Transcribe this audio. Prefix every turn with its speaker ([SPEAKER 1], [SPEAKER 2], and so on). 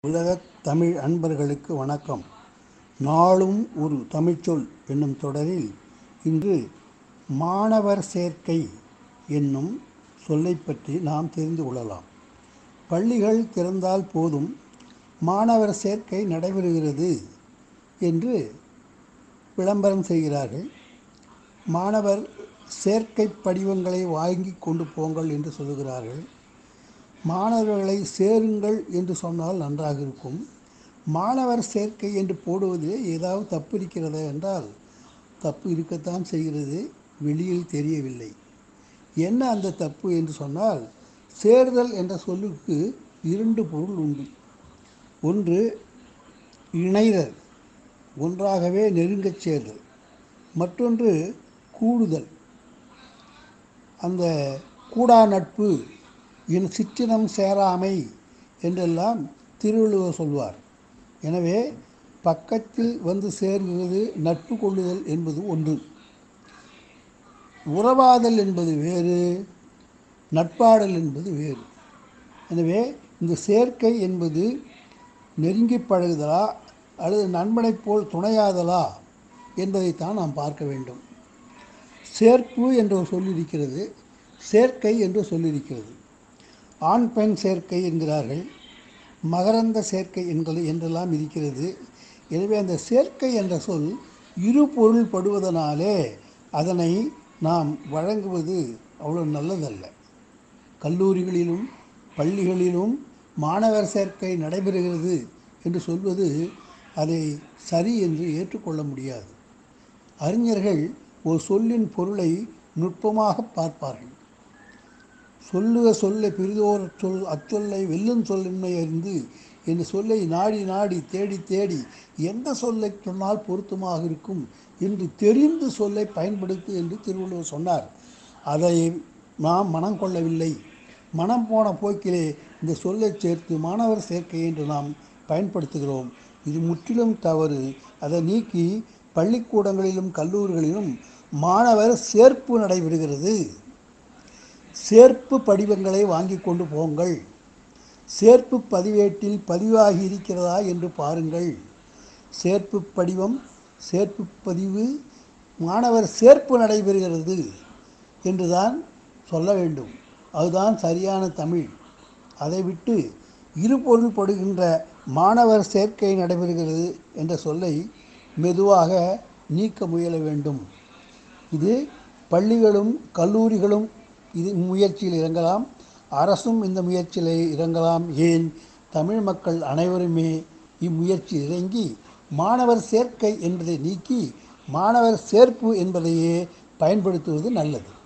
[SPEAKER 1] உலகத் தமிழ் அன்பர்களுக்கு வணக்கம் நாளும் ஒரு தமிழ்ச்சொல் என்னும் தொடரில் இன்று மாணவர் சேர்க்கை என்னும் சொல்லைப் பற்றி நாம் தெரிந்து கொள்ளலாம் பள்ளிகள் திறந்தால் போதும் மாணவர் சேர்க்கை நடைபெறுகிறது என்று விளம்பரம் செய்கிறார்கள் மாணவர் சேர்க்கை படிவங்களை வாங்கி கொண்டு போங்கள் என்று சொல்லுகிறார்கள் மாணவர்களை சேருங்கள் என்று சொன்னால் நன்றாக இருக்கும் மாணவர் சேர்க்கை என்று போடுவதிலே ஏதாவது தப்பு இருக்கிறதா என்றால் தப்பு இருக்கத்தான் செய்கிறது வெளியில் தெரியவில்லை என்ன அந்த தப்பு என்று சொன்னால் சேர்தல் என்ற சொல்லுக்கு இரண்டு பொருள் உண்டு ஒன்று இணைதல் ஒன்றாகவே நெருங்கச் சேர்தல் மற்றொன்று கூடுதல் அந்த கூடா நட்பு என் சிற்றினம் சேராமை என்றெல்லாம் திருவள்ளுவர் சொல்வார் எனவே பக்கத்தில் வந்து சேர்கிறது நட்பு கொள்ளுதல் என்பது ஒன்று உறவாதல் என்பது வேறு நட்பாடல் என்பது வேறு எனவே இந்த சேர்க்கை என்பது நெருங்கி பழகுதலா அல்லது நண்பனைப் போல் துணையாதலா என்பதைத்தான் நாம் பார்க்க வேண்டும் சேர்ப்பு என்ற ஒரு சொல் இருக்கிறது சேர்க்கை என்று சொல்லியிருக்கிறது ஆண் பெண் சேர்க்கை என்கிறார்கள் மகரந்த சேர்க்கை என்கிறது என்றெல்லாம் இருக்கிறது எனவே அந்த சேர்க்கை என்ற சொல் இரு பொருள் படுவதனாலே அதனை நாம் வழங்குவது அவ்வளோ நல்லதல்ல கல்லூரிகளிலும் பள்ளிகளிலும் மாணவர் சேர்க்கை நடைபெறுகிறது என்று சொல்வது அதை சரி என்று ஏற்றுக்கொள்ள முடியாது அறிஞர்கள் ஒரு சொல்லின் பொருளை நுட்பமாக பார்ப்பார்கள் சொல்லுக சொல்லை பெரிதோர் சொல் அச்சொல்லை வெல்லும் சொல்லின்மை அறிந்து என்று சொல்லை நாடி நாடி தேடி தேடி எந்த சொல்லை சொன்னால் பொருத்தமாக இருக்கும் என்று தெரிந்து சொல்லை பயன்படுத்து என்று திருவள்ளுவர் சொன்னார் அதை நாம் மனம் கொள்ளவில்லை மனம் போன போக்கிலே இந்த சொல்லை சேர்த்து மாணவர் சேர்க்கை என்று நாம் பயன்படுத்துகிறோம் இது முற்றிலும் தவறு அதை நீக்கி பள்ளிக்கூடங்களிலும் கல்லூரிகளிலும் மாணவர் சேர்ப்பு நடைபெறுகிறது சேர்ப்பு படிவங்களை வாங்கி கொண்டு போங்கள் சேர்ப்பு பதிவேட்டில் பதிவாகி இருக்கிறதா என்று பாருங்கள் சேர்ப்பு படிவம் சேர்ப்பு பதிவு மாணவர் சேர்ப்பு நடைபெறுகிறது என்றுதான் சொல்ல வேண்டும் அதுதான் சரியான தமிழ் அதை விட்டு இருபொருள் படுகின்ற மாணவர் சேர்க்கை நடைபெறுகிறது என்ற சொல்லை மெதுவாக நீக்க முயல வேண்டும் இது பள்ளிகளும் கல்லூரிகளும் இது முயற்சியில் இறங்கலாம் அரசும் இந்த முயற்சியில் இறங்கலாம் ஏன் தமிழ் மக்கள் அனைவருமே இம்முயற்சி இறங்கி மாணவர் சேர்க்கை என்பதை நீக்கி மாணவர் சேர்ப்பு என்பதையே பயன்படுத்துவது நல்லது